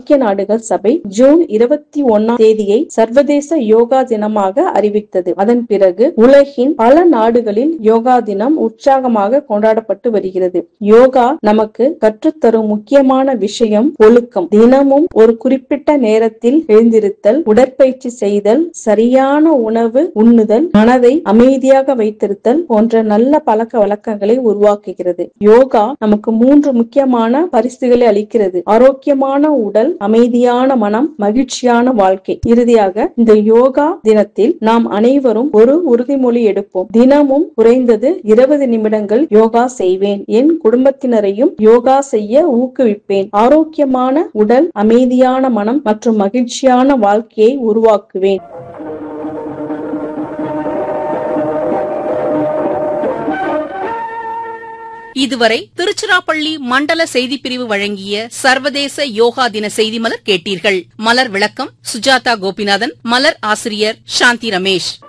ஐக்கிய நாடுகள் சபை ஜூன் இருபத்தி ஒன்னாம் தேதியை சர்வதேச யோகா தினமாக அறிவித்தது அதன் பிறகு உலகின் பல நாடுகளில் யோகா தினம் உற்சாகமாக கொண்டாடப்பட்டு வருகிறது யோகா நமக்கு கற்றுத்தரும் முக்கியமான விஷயம் ஒழுக்கம் தினமும் ஒரு குறிப்பிட்ட நேரத்தில் எழுந்திருத்தல் உடற்பயிற்சி செய்தல் சரியான உணவு உண்ணுதல் மனதை அமைதியாக வைத்திருத்தல் போன்ற நல்ல பழக்க வழக்கங்களை உருவாக்குகிறது யோகா நமக்கு மூன்று முக்கியமான பரிசுகளை அளிக்கிறது ஆரோக்கியமான உடல் அமைதியான மனம் மகிழ்ச்சியான வாழ்க்கை இறுதியாக இந்த யோகா தினத்தில் நாம் அனைவரும் ஒரு உறுதிமொழி எடுப்போம் தினமும் குறைந்தது இருபது நிமிடங்கள் யோகா செய்வேன் என் குடும்பத்தினரையும் யோகா செய்ய ஊக்குவிப்பேன் ஆரோக்கியமான உடல் அமைதியான மனம் மற்றும் மகிழ்ச்சியான வாழ்க்கையை உருவாக்குவேன் இதுவரை திருச்சிராப்பள்ளி மண்டல செய்திப்பிரிவு வழங்கிய சர்வதேச யோகா தின செய்தி மலர் கேட்டீர்கள் மலர் விளக்கம் சுஜாதா கோபிநாதன் மலர் ஆசிரியர் சாந்தி ரமேஷ்